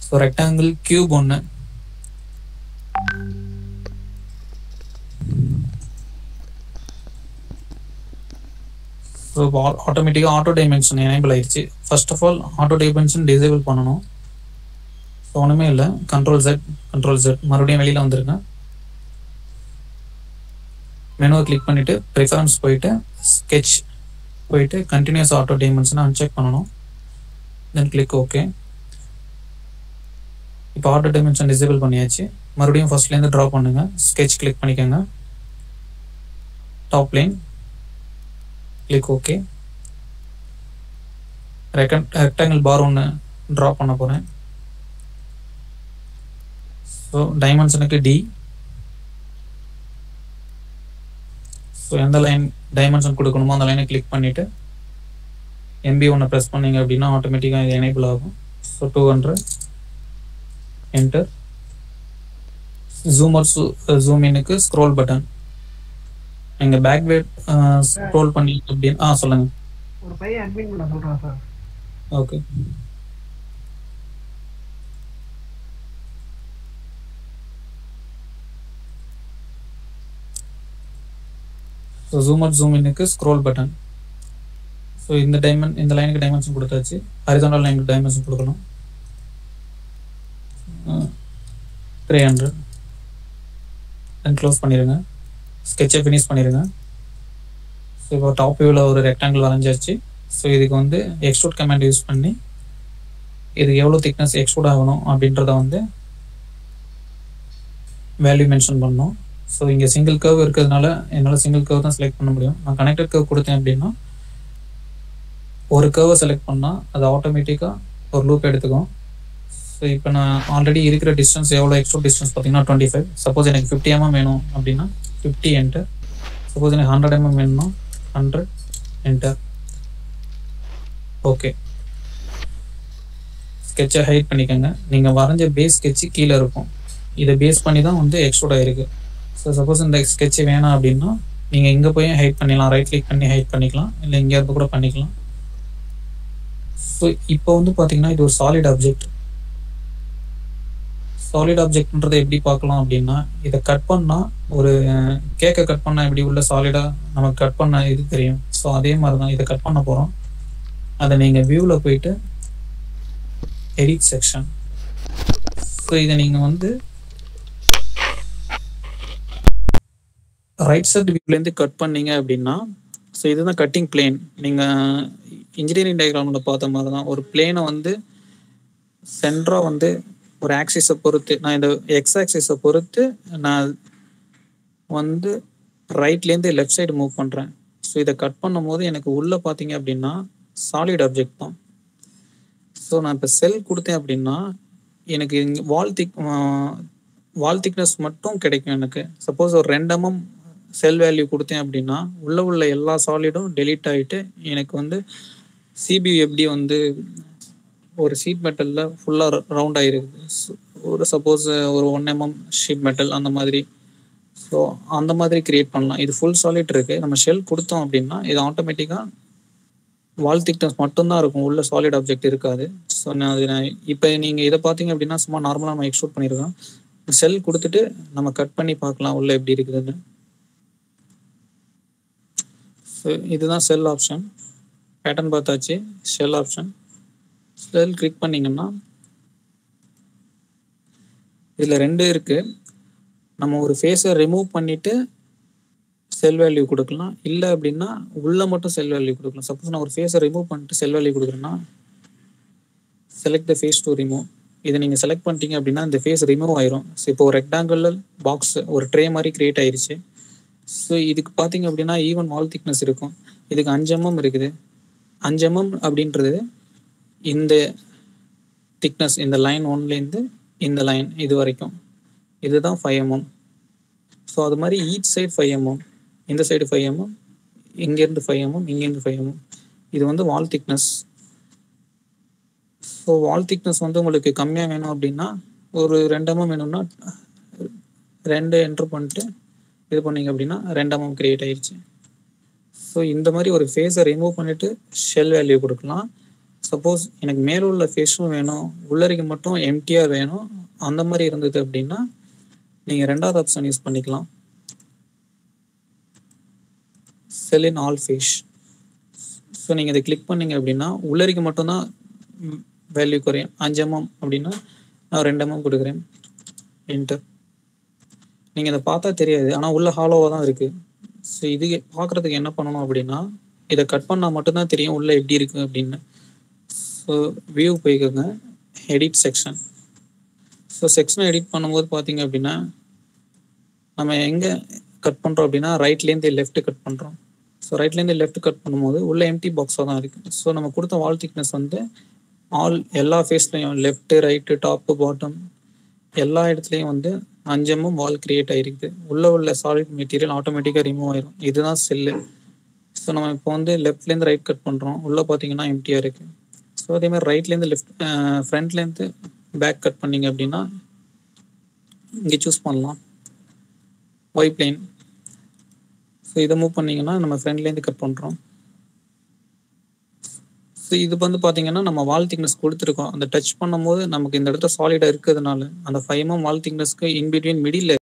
so rectangle cube ஒன்று so ஆட்டோமேட்டிக்காக auto dimension enable ஆயிடுச்சு first of all auto dimension disable பண்ணணும் so ஒன்றுமே இல்லை கண்ட்ரோல் செட் கண்ட்ரோல் செட் மறுபடியும் வெளியில் வந்துருங்க மெனுவை கிளிக் பண்ணிவிட்டு ப்ரிஃபரன்ஸ் போயிட்டு ஸ்கெட்ச் போயிட்டு கண்டினியூஸ் ஆட்டோ டைமென்ஷனை அன்செக் பண்ணணும் தென் கிளிக் ஓகே இப்போ ஆட்டோ டைமென்ஷன் டிசேபிள் பண்ணியாச்சு மறுபடியும் ஃபர்ஸ்ட்லேருந்து ட்ரா பண்ணுங்க ஸ்கெட்ச் கிளிக் பண்ணிக்கோங்க top line click okay rectangle bar ஒன்று ட்ரா பண்ண போகிறேன் ஸோ டைமென்ஷனுக்கு டி ஸோ எந்த லைன் டைமென்ஷன் கொடுக்கணுமோ அந்த லைனை கிளிக் பண்ணிவிட்டு எம்பி ஒன்று ப்ரெஸ் பண்ணீங்க அப்படின்னா ஆட்டோமேட்டிக்காக இது எனேபிள் ஆகும் so two hundred enter zoom or zoom இனுக்கு ஸ்க்ரோல் பட்டன் நீங்க பேக் வேட் ஸ்க்ரோல் பண்ணி அப்படின்னு ஆ சொல்லுங்க ஒரு பையன் அட்மின் பண்ண சொல்றான் sir okay so zoom or zoom இனுக்கு ஸ்க்ரோல் பட்டன் ஸோ இந்த டைமண்ட் இந்த லைனுக்கு டைமென்ஷன் கொடுத்தாச்சு ஹரிசாண்டல் லைனுக்கு டைமென்ஷன் கொடுக்கணும் த்ரீ ஹண்ட்ரட் தென் க்ளோஸ் பண்ணிடுங்க ஸ்கெட்சை ஃபினிஷ் பண்ணிடுங்க ஸோ இப்போ டாப் வியூவில் ஒரு ரெக்டாங்கிள் வரைஞ்சாச்சு ஸோ இதுக்கு வந்து எக்ஸ்ட்ரூட் கமாண்ட் யூஸ் பண்ணி இது எவ்வளோ திக்னஸ் எக்ஸ்ட்ரூட் ஆகணும் அப்படின்றத வந்து வேல்யூ மென்ஷன் பண்ணணும் ஸோ இங்கே சிங்கிள் கர்வ் இருக்கிறதுனால என்னால் சிங்கிள் கர்வ் தான் செலக்ட் பண்ண முடியும் நான் கனெக்டட் கர்வ் கொடுத்தேன் அப்படின்னா ஒரு கர்வை செலக்ட் பண்ணால் அது ஆட்டோமேட்டிக்காக ஒரு லூப் எடுத்துக்கும் ஸோ இப்போ நான் ஆல்ரெடி இருக்கிற டிஸ்டன்ஸ் எவ்வளோ எக்ஸ்ட்ரா டிஸ்டன்ஸ் பார்த்தீங்கன்னா டுவெண்ட்டி ஃபைவ் சப்போஸ் எனக்கு ஃபிஃப்டி எம்எம் வேணும் அப்படின்னா ஃபிஃப்டி என்டர் சப்போஸ் எனக்கு ஹண்ட்ரட் எம்எம் வேணும்னா ஹண்ட்ரட் என்டர் ஓகே ஸ்கெட்சை ஹைட் பண்ணிக்கோங்க நீங்கள் வரைஞ்ச பேஸ் ஸ்கெட்சு கீழே இருக்கும் இதை பேஸ் பண்ணி தான் வந்து எக்ஸ்ட்ரூட் ஆயிருக்கு ஸோ சப்போஸ் இந்த ஸ்கெட்ச் வேணாம் அப்படின்னா நீங்கள் இங்கே போய் ஹைட் பண்ணிக்கலாம் ரைட் கிளிக் பண்ணி ஹைட் பண்ணிக்கலாம் இல்லை இங்கே இருந்து கூட பண்ணிக்கலாம் ஸோ இப்போ வந்து பார்த்தீங்கன்னா இது ஒரு சாலிட் ஆப்ஜெக்ட் சாலிட் ஆப்ஜெக்ட்ன்றதை எப்படி பார்க்கலாம் அப்படின்னா இதை கட் பண்ணால் ஒரு கேக்கை கட் பண்ணால் எப்படி உள்ள சாலிடாக நமக்கு கட் பண்ண இது தெரியும் ஸோ அதே மாதிரி தான் இதை கட் பண்ண போகிறோம் அதை நீங்கள் வியூவில் போயிட்டு எடிட் செக்ஷன் ஸோ இதை நீங்கள் வந்து ரைட் சைட் வியூலேருந்து கட் பண்ணீங்க அப்படின்னா ஸோ இதுதான் கட்டிங் பிளேன் நீங்கள் இன்ஜினியரிங் டயக்ராமில் பார்த்த மாதிரி தான் ஒரு பிளேனை வந்து சென்டராக வந்து ஒரு ஆக்சிஸை பொறுத்து நான் இந்த எக்ஸ் ஆக்சிஸை பொறுத்து நான் வந்து ரைட்லேருந்து லெஃப்ட் சைடு மூவ் பண்ணுறேன் ஸோ இதை கட் பண்ணும் போது எனக்கு உள்ளே பார்த்தீங்க அப்படின்னா சாலிட் ஆப்ஜெக்ட் தான் ஸோ நான் இப்போ செல் கொடுத்தேன் அப்படின்னா எனக்கு இங்கே வால் திக் வால் திக்னஸ் மட்டும் கிடைக்கும் எனக்கு சப்போஸ் ஒரு ரெண்டு எம்எம் செல் வேல்யூ கொடுத்தேன் அப்படின்னா உள்ள உள்ள எல்லா சாலிடும் டெலீட் ஆகிட்டு எனக்கு வந்து சிபியூ எப்படி வந்து ஒரு ஷீட் மெட்டலில் ஃபுல்லாக ரவுண்ட் ஆகிருக்குது ஒரு சப்போஸ் ஒரு ஒன் எம்எம் ஷீட் மெட்டல் அந்த மாதிரி ஸோ அந்த மாதிரி கிரியேட் பண்ணலாம் இது ஃபுல் சாலிட் இருக்கு நம்ம ஷெல் கொடுத்தோம் அப்படின்னா இது ஆட்டோமேட்டிக்காக வால் திக்னஸ் மட்டும்தான் இருக்கும் உள்ள சாலிட் ஆப்ஜெக்ட் இருக்காது ஸோ நான் அது நான் இப்போ நீங்கள் இதை பார்த்தீங்க அப்படின்னா சும்மா நார்மலாக நம்ம எக்ஸ்போர்ட் பண்ணியிருக்கோம் செல் கொடுத்துட்டு நம்ம கட் பண்ணி பார்க்கலாம் உள்ள எப்படி இருக்குதுன்னு ஸோ இதுதான் செல் ஆப்ஷன் பேட்டர்ன் பார்த்தாச்சு ஷெல் ஆப்ஷன் செல் கிளிக் பண்ணீங்கன்னா இதில் ரெண்டு இருக்கு நம்ம ஒரு ஃபேஸை ரிமூவ் பண்ணிட்டு செல் வேல்யூ கொடுக்கலாம் இல்லை அப்படின்னா உள்ள மட்டும் செல் வேல்யூ கொடுக்கலாம் சப்போஸ் நான் ஒரு ஃபேஸை ரிமூவ் பண்ணிட்டு செல் வேல்யூ கொடுக்குறேன்னா select the face to remove இதை நீங்கள் செலக்ட் பண்ணிட்டீங்க அப்படின்னா இந்த ஃபேஸ் ரிமூவ் ஆயிரும் ஸோ இப்போ ஒரு ரெக்டாங்குலர் பாக்ஸ் ஒரு ட்ரே மாதிரி கிரியேட் ஆயிருச்சு ஸோ இதுக்கு பார்த்தீங்க அப்படின்னா ஈவன் வால் திக்னஸ் இருக்கும் இதுக்கு அஞ்சு எம்எம் இருக்குது அஞ்சு எம்எம் அப்படின்றது இந்த திக்னஸ் இந்த லைன் ஒன்லேருந்து இந்த லைன் இது வரைக்கும் இதுதான் ஃபைவ் எம்எம் ஸோ அது மாதிரி ஈச் சைடு ஃபைவ் எம்எம் இந்த சைடு ஃபைவ் எம்எம் இங்கேருந்து ஃபைவ் எம்எம் இங்கேருந்து ஃபைவ் எம்எம் இது வந்து wall thickness so wall thickness வந்து உங்களுக்கு கம்மியாக வேணும் அப்படின்னா ஒரு ரெண்டு எம்எம் வேணும்னா ரெண்டு என்ட்ரு பண்ணிட்டு இது பண்ணீங்க அப்படின்னா ரெண்டு எம்எம் கிரியேட் ஆயிடுச்சு ஸோ இந்த மாதிரி ஒரு ஃபேஸை ரிமூவ் பண்ணிட்டு ஷெல் வேல்யூ கொடுக்கலாம் சப்போஸ் எனக்கு மேல உள்ள ஃபேஸும் வேணும் உள்ளரைக்கு மட்டும் எம்டிஆர் வேணும் அந்த மாதிரி இருந்தது அப்படின்னா நீங்கள் ரெண்டாவது ஆப்ஷன் யூஸ் பண்ணிக்கலாம் cell in all face so நீங்கள் இதை கிளிக் பண்ணீங்க அப்படின்னா உள்ளரிக்கு மட்டும்தான் வேல்யூ குறையும் அஞ்சு எம்எம் அப்படின்னா நான் ரெண்டு எம்எம் கொடுக்குறேன் என்டர் நீங்கள் இதை பார்த்தா தெரியாது ஆனால் உள்ள ஹாலோவாக தான் இருக்குது ஸோ இது பார்க்குறதுக்கு என்ன பண்ணணும் அப்படின்னா இதை கட் பண்ணால் மட்டும்தான் தெரியும் உள்ள எப்படி இருக்குது அப்படின்னு ஸோ வியூ போய்க்கோங்க எடிட் செக்ஷன் ஸோ செக்ஷனை எடிட் பண்ணும்போது பார்த்தீங்க அப்படின்னா நம்ம எங்கே கட் பண்ணுறோம் அப்படின்னா ரைட்லேருந்து லெஃப்ட் கட் பண்ணுறோம் ஸோ ரைட்லேருந்து லெஃப்ட் கட் பண்ணும்போது உள்ள எம்டி பாக்ஸாக தான் இருக்குது ஸோ நம்ம கொடுத்த வால் திக்னஸ் வந்து ஆல் எல்லா ஃபேஸ்லையும் லெஃப்ட்டு ரைட்டு டாப்பு பாட்டம் எல்லா இடத்துலையும் வந்து அஞ்சமும் வால் கிரியேட் ஆகிருக்குது உள்ள உள்ள சாலிட் மெட்டீரியல் ஆட்டோமேட்டிக்காக ரிமூவ் ஆயிரும் இதுதான் செல்லு ஸோ நம்ம இப்போ வந்து லெஃப்ட்லேருந்து ரைட் கட் பண்ணுறோம் உள்ளே பார்த்தீங்கன்னா எம்டியாக இருக்குது ஸோ அதே மாதிரி ரைட்லேருந்து லெஃப்ட் ஃப்ரண்ட்லேருந்து பேக் கட் பண்ணீங்க அப்படின்னா இங்கே சூஸ் பண்ணலாம் ஒய் பிளேன் ஸோ இதை மூவ் பண்ணீங்கன்னா நம்ம ஃப்ரண்ட்லேருந்து கட் பண்ணுறோம் ஸோ இது வந்து பார்த்தீங்கன்னா நம்ம வால் திக்னஸ் கொடுத்துருக்கோம் அந்த டச் பண்ணும்போது நமக்கு இந்த இடத்துல சாலிடாக இருக்கிறதுனால அந்த ஃபைவ் எம்எம் வால் திக்னஸ்க்கு இன்பிட்வீன் மிடில்